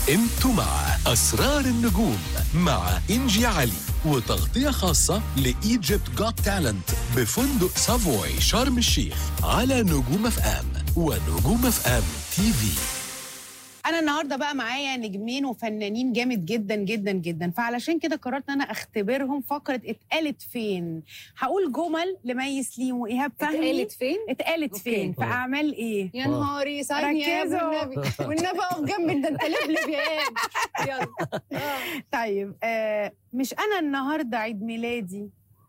انتوا مع أسرار النجوم مع إنجي علي وتغطية خاصة لإيجيبت جوت تالنت بفندق سافوي شرم الشيخ على نجوم اف ام ونجوم اف ام تي في انا النهارده بقى معايا نجمين وفنانين جامد جدا جدا جدا فعلشان كده قررت ان انا اختبرهم فقره اتقالت فين هقول جمل لمي سليم وايهاب فهمي اتقالت فين؟ اتقالت أوكي. فين في اعمال ايه يا نهاري ساعدني يا ابو ركزوا. النبي والنبي اقف جنبي ده انت لبلب يا ايهاب يلا آه. طيب آه مش انا النهارده عيد ميلادي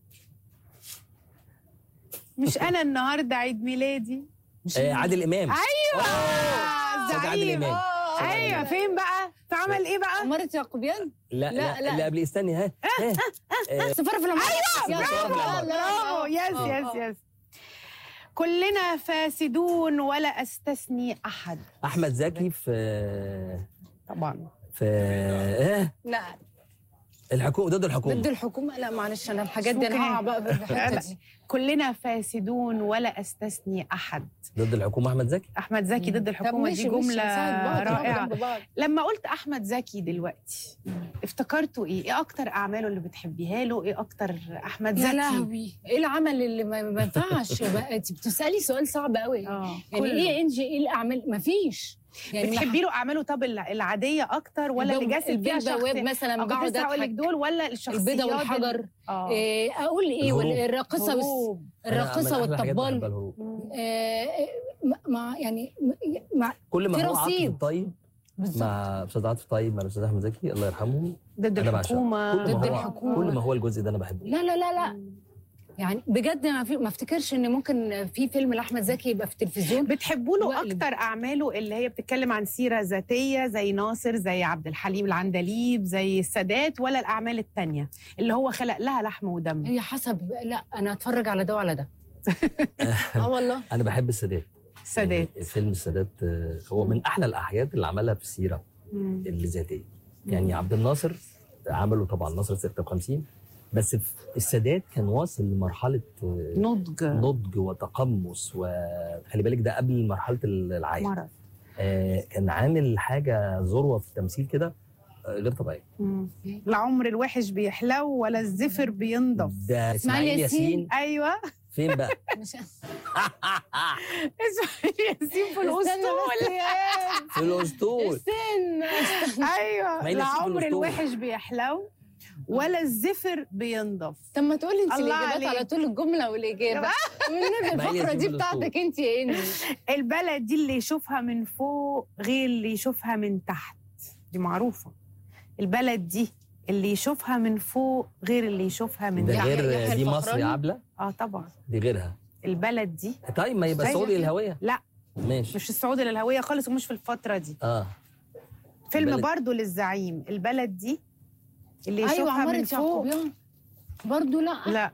مش انا النهارده عيد ميلادي آه عادل امام ايوه صدق عادل زعيم امام آه. ايوه فين بقى في عمل ايه بقى عمارة يعقوبيان لا لا، لا لا. اللي قبل استني ها ها آه، سفارة في العمارة ايوه سفارة في العمارة. برافو يس يس يس كلنا فاسدون ولا استثني احد احمد زكي في طبعا في آه لا الحكومه ضد ضد الحكومه الحكومة لا معلش انا الحاجات دي ممكن انا هقع إيه؟ بقى في لا. الحتة دي كلنا فاسدون ولا استثني احد ضد الحكومه احمد زكي احمد زكي ضد طب الحكومه ماشي، دي ماشي، جمله نساعد بعض، نقف رائعه جنب بعض. لما قلت احمد زكي دلوقتي افتكرتوا ايه ايه اكتر اعماله اللي بتحبيها له ايه اكتر احمد يا زكي لهوي ايه العمل اللي ما ما ينفعش بقى انت بتسالي سؤال صعب قوي اه يعني كله. ايه انجي ايه الاعمال ما فيش يعني بتحبي له اعماله طب الع- العاديه اكتر ولا اللي جاسم البيه فيها البواب شخص مثلا أو كنت بقعد لسه هقول لك اضحك دول ولا الشخصيات البيضه ال- والحجر اه إيه اقول ايه الهروب. ولا الراقصه والس... هروب. الراقصه أنا من أحلى الحاجات اللي بحبها والطبال الهروب. مم. آه، مع يعني مع كل ما في هو عاطف رصيد. الطيب بالظبط مع استاذ عاطف طيب مع الاستاذ احمد زكي الله يرحمهم ضد أنا بعشقه. الحكومه كل ما ضد هو الحكومة. كل ما هو الجزء ده انا بحبه لا لا لا لا يعني بجد ما, في ما افتكرش ان ممكن في فيلم لاحمد زكي يبقى في التلفزيون بتحبوا له وأقلب. اكتر اعماله اللي هي بتتكلم عن سيره ذاتيه زي ناصر زي عبد الحليم العندليب زي السادات ولا الاعمال التانية اللي هو خلق لها لحم ودم هي حسب لا انا اتفرج على ده وعلى ده اه والله انا بحب السادات السادات يعني فيلم السادات آه، هو من احلى الاحياء اللي عملها في السيره مم. الذاتيه يعني عبد الناصر عمله طبعا ناصر 56 بس في السادات كان واصل لمرحله آه، نضج نضج وتقمص وخلي بالك ده قبل مرحله العيل مرض آه كان عامل حاجه ذروه في التمثيل كده آه، غير طبيعيه مم. لا عمر الوحش بيحلو ولا الزفر بينضف ده اسماعيل ياسين. ياسين ايوه فين بقى؟ مش اسماعيل ياسين في استنى الاسطول بس يا في الاسطول استنى ايوه إسماعيل لا ياسين في عمر الأسطول. الوحش بيحلو ولا الزفر بينضف طب ما تقولي انت الله الاجابات عليك. على طول الجمله والاجابه والنبي إسماعيل الفقره ياسين دي في بتاعتك انت يا انجي البلد دي اللي يشوفها من فوق غير اللي يشوفها من تحت دي معروفة البلد دي اللي يشوفها من فوق غير اللي يشوفها من ده تحت يحيى- غير يحيى دي مصر الفخراني. يا عبله اه طبعا دي غيرها البلد دي طيب ما يبقى زي السعودي كده. الهويه لا ماشي مش السعودية للهوية خالص ومش في الفترة دي اه فيلم البلد- برضو للزعيم البلد دي اللي ايوه يشوفها من عمارة فوق يعقوبيان برضه لا لا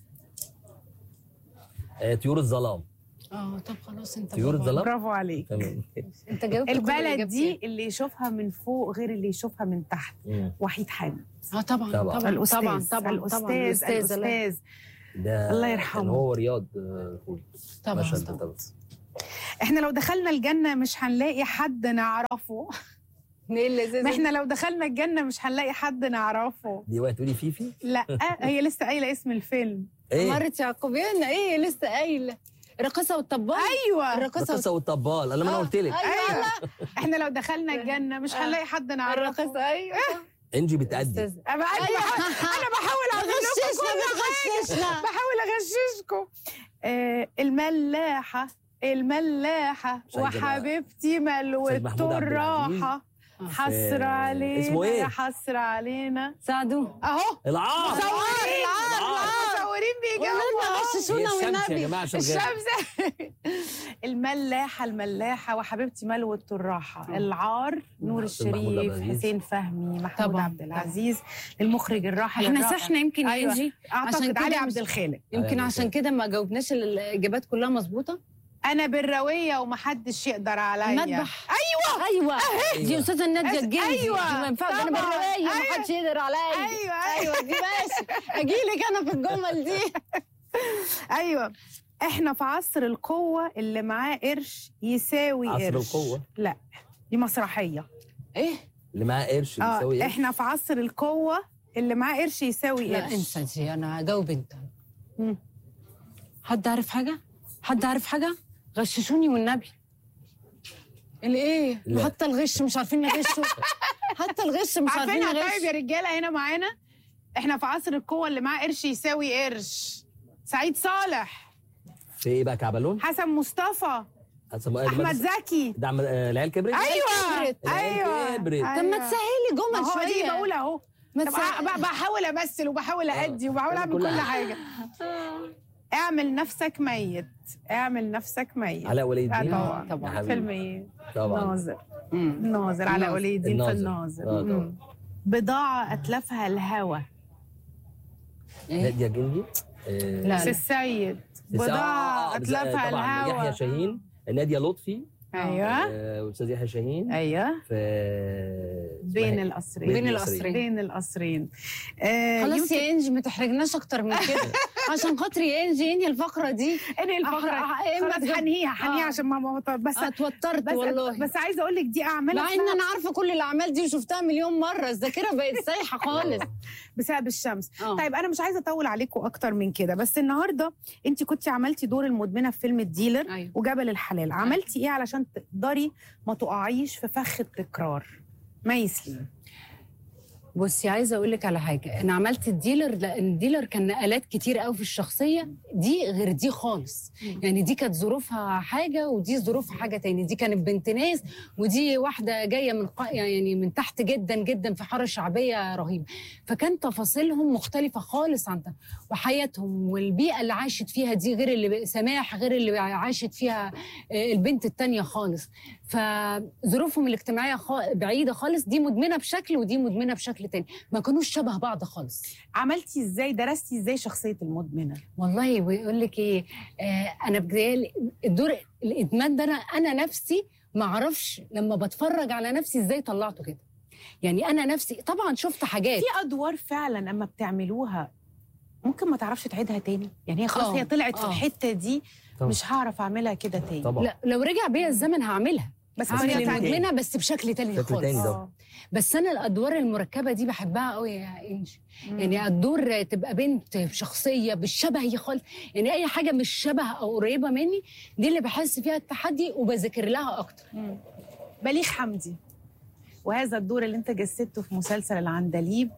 آه، طيور الظلام اه طب خلاص انت طيور برافو الظلام؟ برافو عليك تمام انت جاوبت كل البلد الإجابتين. دي اللي يشوفها من فوق غير اللي يشوفها من تحت مم. وحيد حامد اه طبعا طبعا. طبعا الأستاذ طبعا طبعا الأستاذ طبعا الأستاذ، الله- الأستاذ ده الله يرحمه. كان هو رياض آه، خولي طبعا مشهد طبعا طبعا احنا لو دخلنا الجنة مش هنلاقي حد نعرفه ايه اللذيذ ما احنا لو دخلنا الجنة مش هنلاقي حد نعرفه دي وقت تقولي فيفي لا هي لسه قايلة اسم الفيلم ايه عمارة يعقوبيان ايه لسه قايله الرقاصه والطبال ايوه الرقاصه القصه والطبال انا ما انا آه، قلت لك ايوه احنا لو دخلنا الجنة مش آه. هنلاقي حد نعرفه الرقاصه ايوه انجي بتأدي أستاذ. أنا بحاول- انا بحاول اعمل لكم غششنا كل حاجة. بتغششنا بحاول اغششكم آه الملاحة الملاحة مش عايزة بقى. وحبيبتي ملوة أستاذ محمود عبد الراحة حسر آه، علينا اسمه إيه؟ يا حسر علينا ساعدوه اهو العار مصورين مصورين بيجاوبوا والنبي أهو. غششونا هي الشمس يا والنبي جماعه عشان غير الشمس الملاحة الملاحة وحبيبتي ملوة الراحة العار نور أستاذ محمود عبد الشريف العزيز. حسين فهمي محمود طبعاً. عبد العزيز المخرج الراحل احنا الرائع. صحنا يمكن أيوة. انجي عشان اعتقد كده علي مش- عبد الخالق يمكن أيوة. عشان كده ما جاوبناش الاجابات كلها مظبوطه انا بالروية ومحدش يقدر عليا المذبح ايوه ايوه دي أيوة. استاذه ناديه أس- الجندي أيوة. دي ما ينفعش انا طبعاً. بالروايه ما أيوة. حدش يقدر عليا ايوه ايوه دي ماشي اجيلك انا في الجمل دي ايوه احنا في عصر القوة اللي معاه قرش يساوي عصر قرش القوة؟ لا دي مسرحية ايه اللي معاه قرش اه بيساوي ايه احنا في عصر القوه اللي معاه قرش يساوي لا قرش انسى دي انا هجاوب انت مم. حد عارف حاجه حد عارف حاجه غششوني والنبي الايه لا. حتى الغش مش عارفين نغشه حتى الغش مش عارفين عارفينها نغش طيب يا رجاله هنا معانا احنا في عصر القوه اللي معاه قرش يساوي قرش سعيد صالح في ايه بقى كعبلون حسن مصطفى حسن- آه، احمد المدرسة- زكي ده عم- آه، العيال كبرت ايوه كبرت. ايوه كبرت. طب ما تسهلي ما جمل هو دي شويه بقول اهو ما طب تسهلي ب- بحاول امثل وبحاول آه. ادي وبحاول اعمل كل كل حاجة. حاجه اعمل نفسك ميت اعمل نفسك ميت علاء ولي آه الدين طبعا طبعاً. يا حبيبي. فيلم ايه طبعا ناظر الناظر على الناظر. ولي الدين في الناظر. الناظر آه، طبعاً. مم. بضاعة أتلفها الهوى إيه؟ ناديه جندي آه، لا. سي السيد بس- آه، آه، بضاعة آه، بس- أتلفها طبعا يحيى الهوى شاهين ناديه لطفي أيوه آه، واستاذ يحيى شاهين أيوه في بين اسمها إيه؟ القصرين بين القصرين. القصرين بين القصرين آه خلاص يمكن يا انجي ما تحرجناش اكتر من كده عشان خاطري يا انجي انهي الفقره دي انهي الفقرة أح- أح- إما خلاص تجيب- هنهيها هنهيها آه. عشان ما ما بس اتوترت بس والله بس عايزة أقول لك دي أعمال مع ان انا عارفه كل الاعمال دي وشفتها مليون مره الذاكره بقت سايحه خالص بسبب الشمس آه. طيب انا مش عايزه اطول عليكم اكتر من كده بس النهارده انت كنت عملتي دور المدمنه في فيلم الديلر ايوه وجبل الحلال عملتي ايه علشان تقدري ما تقعيش في فخ التكرار ما يسلم بصي عايزه اقول لك على حاجه انا عملت الديلر لان الديلر كان نقلات كتير قوي في الشخصيه دي غير دي خالص مم. يعني دي كانت ظروفها حاجه ودي ظروفها حاجه تاني دي كانت بنت ناس ودي واحده جايه من قا... يعني من تحت جدا جدا في حاره شعبيه رهيبه فكان تفاصيلهم مختلفه خالص عن ده وحياتهم والبيئه اللي عاشت فيها دي غير اللي سماح غير اللي عاشت فيها آه، البنت التانية خالص فظروفهم الاجتماعيه خا- بعيده خالص دي مدمنه بشكل ودي مدمنه بشكل تاني ما كانوش شبه بعض خالص عملتي ازاي درستي ازاي شخصيه المدمنه والله بيقول لك ايه آه انا بجد الدور الادمان ده انا انا نفسي ما اعرفش لما بتفرج على نفسي ازاي طلعته كده يعني انا نفسي طبعا شفت حاجات في ادوار فعلا اما بتعملوها ممكن ما تعرفش تعيدها تاني يعني هي خلاص آه، هي طلعت في آه. الحته دي طبعا. مش هعرف اعملها كده تاني طبعا لا لو رجع بيا الزمن هعملها بس هعمل بطريقة تانية. المدمنه بس بشكل تاني شكل خالص تاني ده. آه. بس انا الادوار المركبه دي بحبها قوي يا انجي مم. يعني الدور تبقى بنت شخصيه بالشبهي خالص يعني اي حاجه مش شبه او قريبه مني دي اللي بحس فيها التحدي وبذاكر لها اكتر مم. بليغ حمدي وهذا الدور اللي انت جسدته في مسلسل العندليب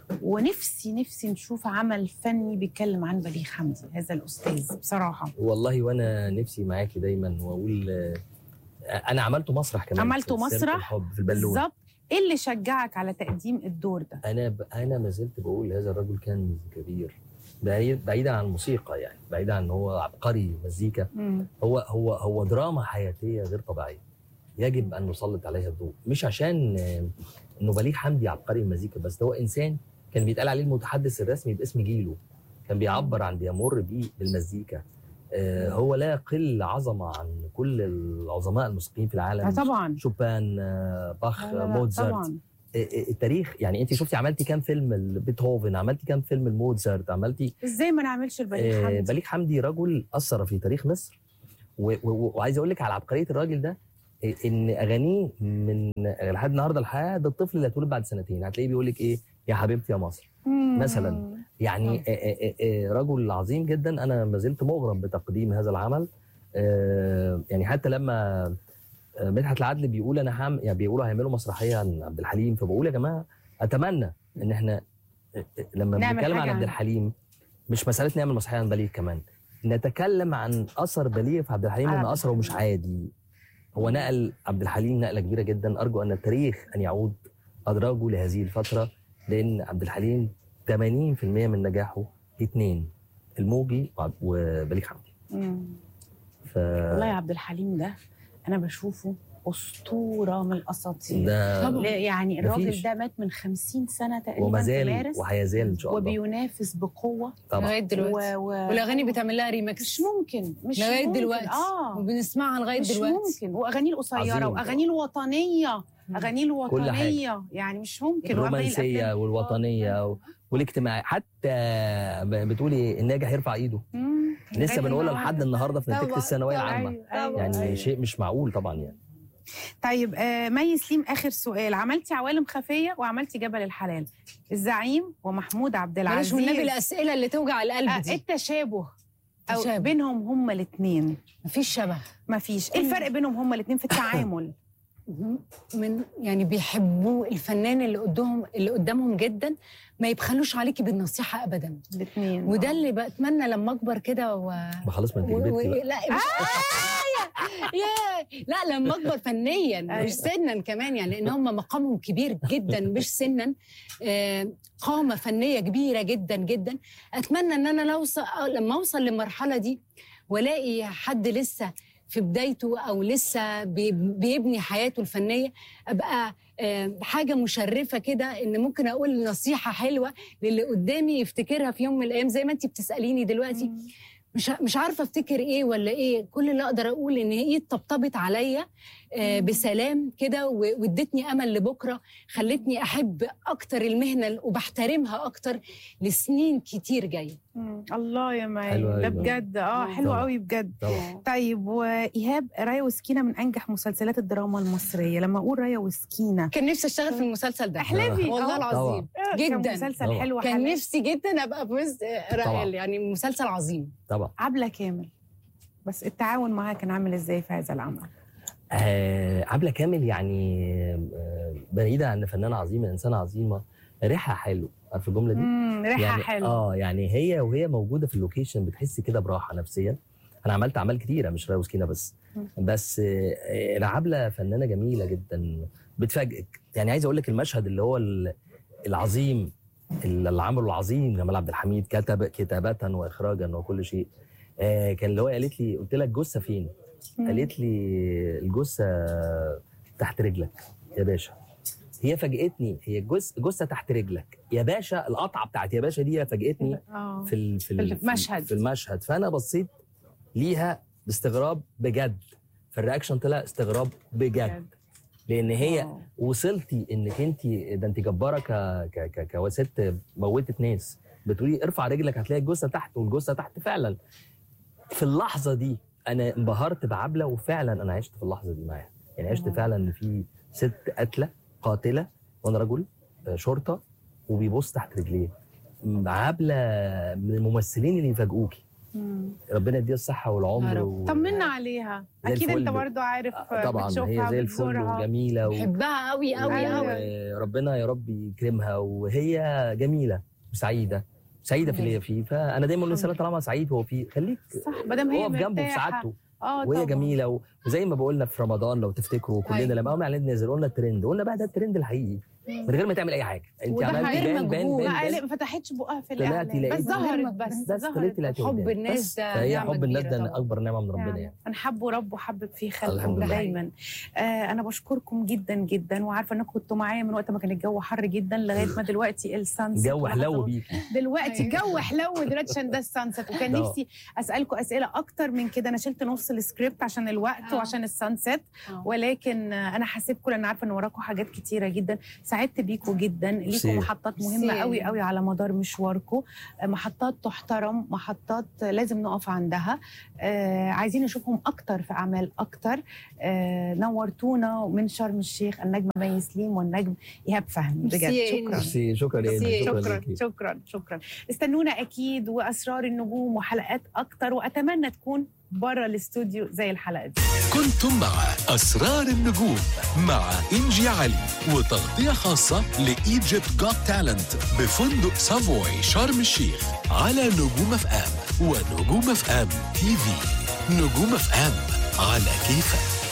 ونفسي نفسي نشوف عمل فني بيتكلم عن بليغ حمدي هذا الاستاذ بصراحه والله وانا نفسي معاكي دايما واقول آه، انا عملته مسرح كمان عملته في سيرة مسرح؟ الحب في البالون بالظبط ايه اللي شجعك على تقديم الدور ده انا ب... انا ما زلت بقول هذا الرجل كان كبير بعيد بعيدا عن الموسيقى يعني بعيدا عن ان هو عبقري مزيكا مم. هو هو هو دراما حياتيه غير طبيعيه يجب ان نسلط عليها الضوء مش عشان آه، انه بليغ حمدي عبقري المزيكا بس ده هو انسان كان بيتقال عليه المتحدث الرسمي باسم جيله كان بيعبر عن بيمر بيه بالمزيكا آه، هو لا يقل عظمه عن كل العظماء الموسيقيين في العالم آه طبعا شوبان آه، باخ لا، لا، لا، موتزارت طبعا آه، آه، التاريخ يعني انت شفتي عملتي كام فيلم بيتهوفن عملتي كام فيلم الموتزارت عملتي ازاي ما نعملش البليغ آه، حمدي بليغ حمدي رجل اثر في تاريخ مصر و- و- وعايز اقول لك على عبقريه الراجل ده آه، ان اغانيه من لحد النهارده لحد الطفل اللي هيتولد بعد سنتين هتلاقيه بيقول لك ايه يا حبيبتي يا مصر مم. مثلاً. يعني آه، آه، آه، رجل عظيم جدا انا ما زلت مغرم بتقديم هذا العمل آه، يعني حتى لما آه، مدحت العدل بيقول انا هعمل يعني بيقولوا هيعملوا مسرحيه عن عبد الحليم فبقول يا جماعه اتمنى ان احنا آه، آه، لما نعمل بنتكلم عن حاجة عبد عن- الحليم مش مساله نعمل مسرحيه عن بليغ كمان نتكلم عن اثر بليغ في عبد الحليم على ان عبد اثره مش الحليم. عادي هو نقل عبد الحليم نقله كبيره جدا ارجو ان التاريخ ان يعود ادراجه لهذه الفتره لان عبد الحليم 80% من نجاحه اثنين الموجي وعب- وبليغ حمدي مم. ف والله يا عبد الحليم ده انا بشوفه اسطوره من الاساطير ده طبعاً. لا، يعني الراجل مفيش. ده مات من 50 سنه تقريبا وما في زال مارس وهيزال ان شاء الله وبينافس بقوه طبعا لغايه دلوقتي و... و... والاغاني بتعمل لها ريمكس مش ممكن مش لغايه ممكن. دلوقتي اه وبنسمعها لغايه مش دلوقتي ممكن واغانيه القصيره عظيم واغانيه الوطنيه مم. اغانيه كل حاجة. الوطنيه يعني مش ممكن وأغاني الرومانسيه الأفلام. والوطنيه و- والاجتماعيه حتى ب- بتقولي الناجح يرفع ايده مم. لسه لغاية بنقولها النهاردة. لحد النهارده في نتيجه طبعاً، الثانويه طبعاً. العامه أيوة، أيوة، يعني أيوة. شيء مش معقول طبعا يعني طيب آه مي سليم اخر سؤال عملتي عوالم خفيه وعملتي جبل الحلال الزعيم ومحمود عبد بلاش العزيز والنبي الاسئله اللي توجع آه القلب دي التشابه او تشابه. بينهم هما الاثنين مفيش شبه مفيش ايه الفرق بينهم هما الاثنين في التعامل من يعني بيحبوا الفنان اللي قدامهم اللي قدامهم جدا ما يبخلوش عليكي بالنصيحه ابدا الاثنين وده اللي بتمنى لما اكبر كده و... ما خلاص ما انت و... و... كبرتي بقى. لا مش يا لا لما اكبر فنيا أيوة. مش سنا كمان يعني لان هم مقامهم كبير جدا مش سنا آه، قامه فنيه كبيره جدا جدا اتمنى ان انا لو وص- لما اوصل للمرحله دي والاقي حد لسه في بدايته او لسه بي- بيبني حياته الفنيه ابقى آه، حاجه مشرفه كده ان ممكن اقول نصيحه حلوه للي قدامي يفتكرها في يوم من الايام زي ما انت بتساليني دلوقتي مش مش عارفه افتكر ايه ولا ايه كل اللي اقدر اقول ان هي طبطبت عليا آه، بسلام كده و- وادتني امل لبكره خلتني احب اكتر المهنه وبحترمها اكتر لسنين كتير جايه مم. الله يا مي حلو ده أوي. بجد اه مم. حلو طبعا. قوي بجد طبعا طيب وايهاب رايا وسكينه من انجح مسلسلات الدراما المصريه لما اقول رايا وسكينه كان نفسي اشتغل في المسلسل ده احلامي والله آه. العظيم آه، كان جدا مسلسل طبعا. حلو كان حلال. نفسي جدا ابقى في مس- طبعا. يعني مسلسل عظيم طبعا عبله كامل بس التعاون معاها كان عامل ازاي في هذا العمل آه عبلة كامل يعني آه بعيدة عن فنانة عظيمة إنسانة عظيمة ريحها حلو عارف الجملة دي؟ امم ريحه يعني حلوه اه يعني هي وهي موجودة في اللوكيشن بتحسي كده براحة نفسيا أنا عملت أعمال كتيرة مش راي وسكينة بس بس آه آه، عبلة فنانة جميلة جدا بتفاجئك يعني عايز أقول لك المشهد اللي هو ال- العظيم اللي اللي عمله العظيم جمال عبد الحميد كتب كتابة وإخراجا وكل شيء آه كان اللي هو قالت لي قلت لها الجثة فين؟ مم. قالت لي الجثه تحت رجلك يا باشا هي فاجئتني هي الجثه جثه تحت رجلك يا باشا القطعه بتاعت يا باشا دي هي فاجئتني اه في ال- في ال- في المشهد. في المشهد فانا بصيت ليها باستغراب بجد فالرياكشن طلع استغراب بجد لان هي واو. وصلتي انك انت ده انت جباره ك ك ك كست موتت ناس بتقولي ارفع رجلك هتلاقي الجثه تحت والجثه تحت فعلا في اللحظه دي انا انبهرت بعبله وفعلا انا عشت في اللحظه دي معاها يعني عشت واو. فعلا ان في ست قاتله قاتله وانا رجل آه، شرطه وبيبص تحت رجليه م- عبله من الممثلين اللي يفاجئوكي مم. ربنا يديها الصحه يا والعمر رب. و... طمنا عليها زي اكيد انت الفل. برضو عارف آه، طبعا بتشوفها هي زي الفل بتزورها وجميله و... بحبها قوي قوي أيوة. قوي ربنا يا رب يكرمها وهي جميله وسعيده سعيده في اللي هي فيه فانا دايما اقول للانسان طالما سعيد هو فيه خليك صح ما دام هي اقف جنبه في مرتاحة. سعادته اه وهي طبعاً. جميله و... وزي ما بقولنا في رمضان لو تفتكروا كلنا أيوة. لما قمنا اعلان نازل قلنا الترند قلنا بقى ده الترند الحقيقي من غير ما تعمل اي حاجه انت وده عملتي غير بان بان مجهود. بان, لا بان لا، ما فتحتش بقها في طلعتي الاعلان لقيت- بس ظهرت بس بس ظهرت طلعتي لقيتي حب قدام. الناس بس ده فهي نعمة حب الناس كبيرة ده طبعاً. اكبر نعمه من ربنا يعني يعني انا حبه رب وحبب فيه خلقه الحمد لله. دايما آه انا بشكركم جدا جدا وعارفه انكم كنتوا معايا من وقت ما كان الجو حر جدا لغايه ما دلوقتي السانست جو حلو بيكي دلوقتي أيوة. جو حلو دلوقتي عشان ده السانست وكان طبعا. نفسي اسالكم اسئله اكتر من كده انا شلت نص السكريبت عشان الوقت آه. وعشان السانست آه. ولكن آه، انا حسيبكم لان عارفه ان وراكم حاجات كتيره جدا سعدت بيكم جدا ميرسي. ليكم محطات مهمه ميرسي. قوي قوي على مدار مشواركم آه، محطات تحترم محطات آه، لازم نقف عندها آه عايزين نشوفهم اكتر في اعمال اكتر آه نورتونا من شرم الشيخ النجمه مي سليم والنجم ايهاب فهمي بجد ميرسي يا شكرا إنجي. ميرسي شكرا يا ميرسي. إنجي، شكرا ليكي. شكرا شكرا استنونا اكيد واسرار النجوم وحلقات اكتر واتمنى تكون بره الاستوديو زي الحلقه دي كنتم مع أسرار النجوم مع إنجي علي وتغطية خاصة لإيجيبت جوت تالنت بفندق سافوي شرم الشيخ على نجوم اف ام ونجوم اف ام تي في نجوم اف ام على كيفك